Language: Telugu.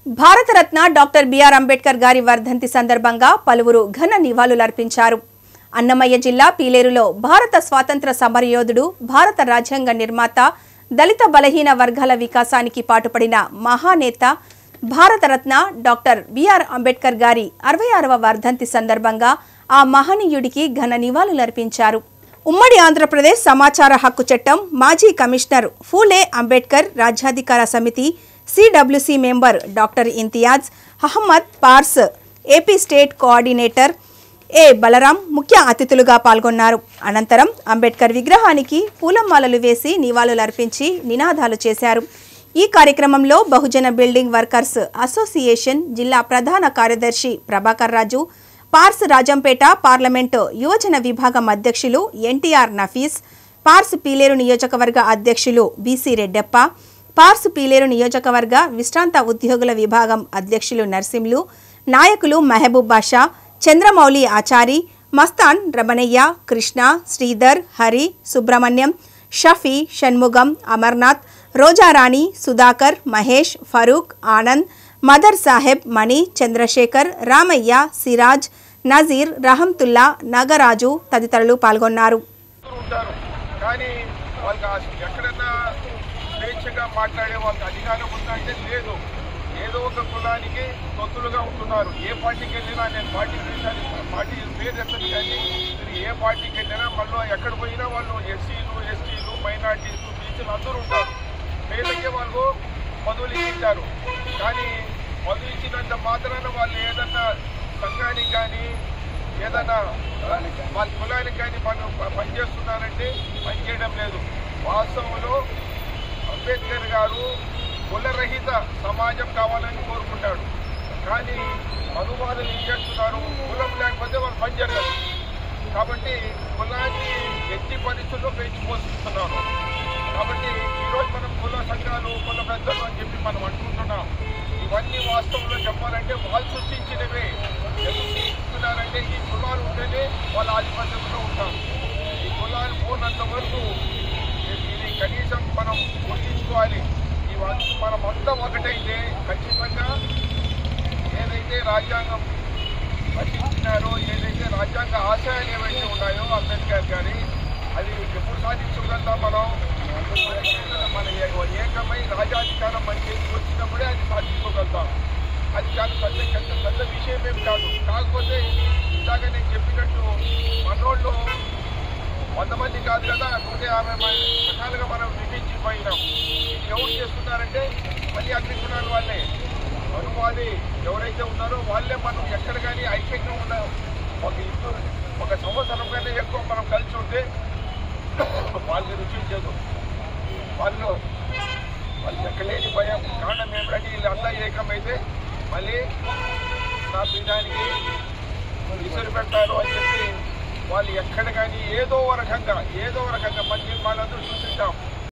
భారతరత్న డాక్టర్ బిఆర్ అంబేద్కర్ గారి వర్ధంతి సందర్భంగా పలువురు ఘన నివాళులర్పించారు అన్నమయ్య జిల్లా పీలేరులో భారత స్వాతంత్ర సమరయోధుడు భారత రాజ్యాంగ నిర్మాత దళిత బలహీన వర్గాల వికాసానికి పాటుపడిన మహానేత భారతరత్న డాక్టర్ బిఆర్ అంబేద్కర్ గారి అరవై ఆరవ వర్ధంతి సందర్భంగా ఆ మహనీయుడికి ఘన నివాళులర్పించారు ఉమ్మడి ఆంధ్రప్రదేశ్ సమాచార హక్కు చట్టం మాజీ కమిషనర్ ఫూలే అంబేద్కర్ రాజ్యాధికార సమితి CWC member doctor Imtiaz Ahmed పార్స్ AP state coordinator A Balaram ముఖ్య అతిథులుగా పాల్గొన్నారు అనంతరం అంబేద్కర్ విగ్రహానికి పూలమాలలు వేసి నివాళులర్పించి నినాదాలు చేశారు ఈ కార్యక్రమంలో బహుజన బిల్డింగ్ వర్కర్స్ అసోసియేషన్ జిల్లా ప్రధాన కార్యదర్శి ప్రభాకర్ రాజు పార్స్ రాజంపేట పార్లమెంటు యువజన విభాగం అధ్యక్షులు ఎన్టీఆర్ నఫీస్ పార్స్ పీలేరు నియోజకవర్గ అధ్యక్షులు బీసీ రెడ్డప్ప పార్స్ పీలేరు నియోజకవర్గ విశ్రాంత ఉద్యోగుల విభాగం అధ్యక్షులు నర్సింలు నాయకులు మహబూబ్ బాషా చంద్రమౌళి ఆచారి మస్తాన్ రమణయ్య కృష్ణ శ్రీధర్ హరి సుబ్రహ్మణ్యం షఫీ షణ్ముగం అమర్నాథ్ రోజారాణి సుధాకర్ మహేష్ ఫరూక్ ఆనంద్ మదర్ సాహెబ్ మణి చంద్రశేఖర్ రామయ్య సిరాజ్ నజీర్ రహంతుల్లా నాగరాజు తదితరులు పాల్గొన్నారు ఉంటారు కానీ వాళ్ళకి ఆ ఎక్కడన్నా స్వేచ్ఛగా మాట్లాడే వాళ్ళకి అధికారం ఉందా అంటే లేదు ఏదో ఒక కులానికి తొత్తులుగా ఉంటున్నారు ఏ పార్టీకి వెళ్ళినా నేను పార్టీ పేరు పార్టీ పేరు ఎత్తదు కానీ మీరు ఏ పార్టీకి వెళ్ళినా మళ్ళీ ఎక్కడ పోయినా వాళ్ళు ఎస్సీలు ఎస్టీలు మైనార్టీలు బీసీలు అందరూ ఉంటారు పేర్లకే వాళ్ళు పదవులు ఇచ్చారు కానీ పదవి ఇచ్చినంత మాత్రాన వాళ్ళు ఏదన్నా సంఘానికి కానీ ఏదన్నా వాళ్ళ కులానికి కానీ మనం పనిచేస్తున్నారంటే పనిచేయడం లేదు వాస్తవంలో అంబేద్కర్ గారు కులరహిత సమాజం కావాలని కోరుకుంటాడు కానీ మధువాదులు ఏం చేస్తున్నారు కులం లేకపోతే వాళ్ళు పని జరగదు కాబట్టి కులాన్ని ఎట్టి పరిస్థితుల్లో పెంచి పోషిస్తున్నారు కాబట్టి ఈరోజు మనం కుల సంఘాలు కుల పెద్దలు అని చెప్పి మనం అనుకుంటున్నాం ఇవన్నీ వాస్తవంలో చెప్పాలంటే వాళ్ళు సృష్టించినవే ఎందుకు సృష్టిస్తున్నారంటే ఈ కులాలు ఉంటేనే వాళ్ళ ఆధిపత్యంలో ఉంటాం ఈ కులాలు పోనంత వరకు ఇది కనీసం మనం గుర్తించుకోవాలి ఇవన్నీ మనం అంతా ఒకటైతే ఖచ్చితంగా ఏదైతే రాజ్యాంగం రచించినారో ఏదైతే రాజ్యాంగ ఆశయాలు ఏవైతే ఉన్నాయో అంబేద్కర్ గారి అది ఎప్పుడు సాధించగలుగుతాం మనం మన ఏ- ఏకమై రాజాధికారం మన చేతికి వచ్చినప్పుడే అది సాధించుకోగలుగుతాం అది చాలా పెద్ద పెద్ద పెద్ద విషయం ఏం కాదు కాకపోతే ఇందాక నేను చెప్పినట్టు మనోళ్ళు వంద మంది కాదు కదా నూట యాభై మంది రకాలుగా మనం విభించిపోయినాం ఇది ఎవరు చేస్తున్నారంటే మళ్ళీ అగ్ని కులాల వాళ్ళే మనువాది ఎవరైతే ఉన్నారో వాళ్ళే మనం ఎక్కడ కానీ ఐక్యంగా ఉన్న ఒక ఇల్లు ఒక సంవత్సరం కన్నా ఎక్కువ మనం కలిసి ఉంటే వాళ్ళు రుచించదు వాళ్ళు వాళ్ళు ఎక్కలేని భయం కారణం ఏమిటంటే వీళ్ళంతా ఏకమైతే మళ్ళీ నా పీఠానికి విసిరి పెడతారు అని చెప్పి వాళ్ళు ఎక్కడ కానీ ఏదో ఒక రకంగా ఏదో ఒక రకంగా మంచి వాళ్ళందరూ చూసింటాం